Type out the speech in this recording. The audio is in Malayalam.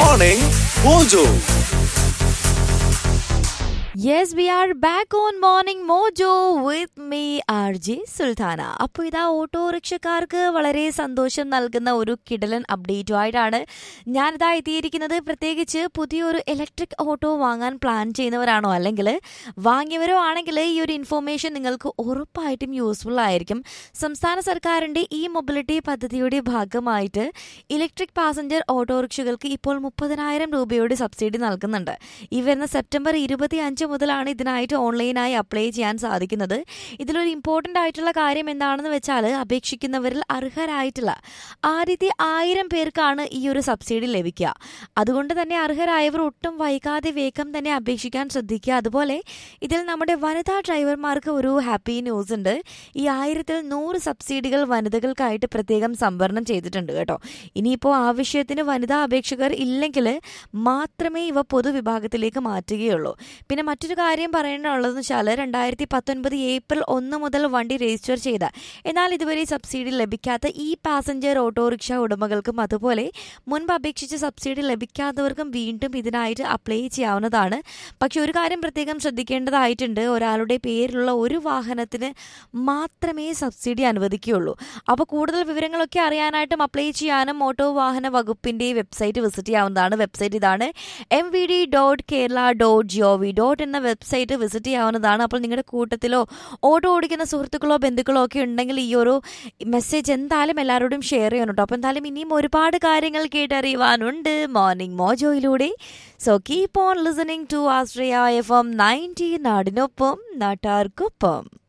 Morning Mojo. Yes we are back on morning mojo with me R J Sultana അപ്പോൾ ഇതാ ഓട്ടോറിക്ഷക്കാർക്ക് വളരെ സന്തോഷം നൽകുന്ന ഒരു കിടലൻ അപ്ഡേറ്റുമായിട്ടാണ് ഞാനിതാ എത്തിയിരിക്കുന്നത് പ്രത്യേകിച്ച് പുതിയൊരു ഇലക്ട്രിക് ഓട്ടോ വാങ്ങാൻ പ്ലാൻ ചെയ്യുന്നവരാണോ അല്ലെങ്കിൽ വാങ്ങിയവരോ ആണെങ്കിൽ ഈ ഒരു ഇൻഫോർമേഷൻ നിങ്ങൾക്ക് ഉറപ്പായിട്ടും യൂസ്ഫുൾ ആയിരിക്കും സംസ്ഥാന സർക്കാരിൻ്റെ ഈ മൊബിലിറ്റി പദ്ധതിയുടെ ഭാഗമായിട്ട് ഇലക്ട്രിക് പാസഞ്ചർ ഓട്ടോറിക്ഷകൾക്ക് ഇപ്പോൾ മുപ്പതിനായിരം രൂപയുടെ സബ്സിഡി നൽകുന്നുണ്ട് ഈ വരുന്ന സെപ്റ്റംബർ ഇരുപത്തി അഞ്ച് മുതലാണ് ഇതിനായിട്ട് ഓൺലൈനായി അപ്ലൈ ചെയ്യാൻ സാധിക്കുന്നത് ഇതിലൊരു ഇമ്പോർട്ടൻ്റ് ആയിട്ടുള്ള കാര്യം എന്താണെന്ന് വെച്ചാൽ അപേക്ഷിക്കുന്നവരിൽ അർഹരായിട്ടുള്ള ആദ്യത്തെ ആയിരം പേർക്കാണ് ഈ ഒരു സബ്സിഡി ലഭിക്കുക അതുകൊണ്ട് തന്നെ അർഹരായവർ ഒട്ടും വൈകാതെ വേഗം തന്നെ അപേക്ഷിക്കാൻ ശ്രദ്ധിക്കുക അതുപോലെ ഇതിൽ നമ്മുടെ വനിതാ ഡ്രൈവർമാർക്ക് ഒരു ഹാപ്പി ന്യൂസ് ഉണ്ട് ഈ ആയിരത്തിൽ നൂറ് സബ്സിഡികൾ വനിതകൾക്കായിട്ട് പ്രത്യേകം സംവരണം ചെയ്തിട്ടുണ്ട് കേട്ടോ ഇനിയിപ്പോൾ ആവശ്യത്തിന് വനിതാ അപേക്ഷകർ ഇല്ലെങ്കിൽ മാത്രമേ ഇവ പൊതുവിഭാഗത്തിലേക്ക് മാറ്റുകയുള്ളൂ പിന്നെ മറ്റൊരു കാര്യം പറയേണ്ടതുള്ളതെന്ന് വെച്ചാൽ രണ്ടായിരത്തി പത്തൊൻപത് ഏപ്രിൽ ഒന്ന് മുതൽ വണ്ടി രജിസ്റ്റർ ചെയ്ത എന്നാൽ ഇതുവരെ സബ്സിഡി ലഭിക്കാത്ത ഈ പാസഞ്ചർ ഓട്ടോറിക്ഷ ഉടമകൾക്കും അതുപോലെ മുൻപ് അപേക്ഷിച്ച് സബ്സിഡി ലഭിക്കാത്തവർക്കും വീണ്ടും ഇതിനായിട്ട് അപ്ലൈ ചെയ്യാവുന്നതാണ് പക്ഷെ ഒരു കാര്യം പ്രത്യേകം ശ്രദ്ധിക്കേണ്ടതായിട്ടുണ്ട് ഒരാളുടെ പേരിലുള്ള ഒരു വാഹനത്തിന് മാത്രമേ സബ്സിഡി അനുവദിക്കുകയുള്ളൂ അപ്പോൾ കൂടുതൽ വിവരങ്ങളൊക്കെ അറിയാനായിട്ടും അപ്ലൈ ചെയ്യാനും മോട്ടോർ വാഹന വകുപ്പിൻ്റെ വെബ്സൈറ്റ് വിസിറ്റ് ചെയ്യാവുന്നതാണ് വെബ്സൈറ്റ് ഇതാണ് M V D dot Kerala dot G O V dot എന്ന വെബ്സൈറ്റ് വിസിറ്റ് ചെയ്യാവുന്നതാണ് അപ്പോൾ നിങ്ങളുടെ കൂട്ടത്തിലോ ഓട്ടോ ഓടിക്കുന്ന സുഹൃത്തുക്കളോ ബന്ധുക്കളോ ഒക്കെ ഉണ്ടെങ്കിൽ ഈ ഒരു മെസ്സേജ് എന്തായാലും എല്ലാവരോടും ഷെയർ ചെയ്യണം കേട്ടോ അപ്പോൾ എന്തായാലും ഇനിയും ഒരുപാട് കാര്യങ്ങൾ കേട്ടറിയുവാനുണ്ട് മോർണിംഗ് മോജോയിലൂടെ so keep on listening to Astria F M ninety നാടിനൊപ്പം നാട്ടാർക്കൊപ്പം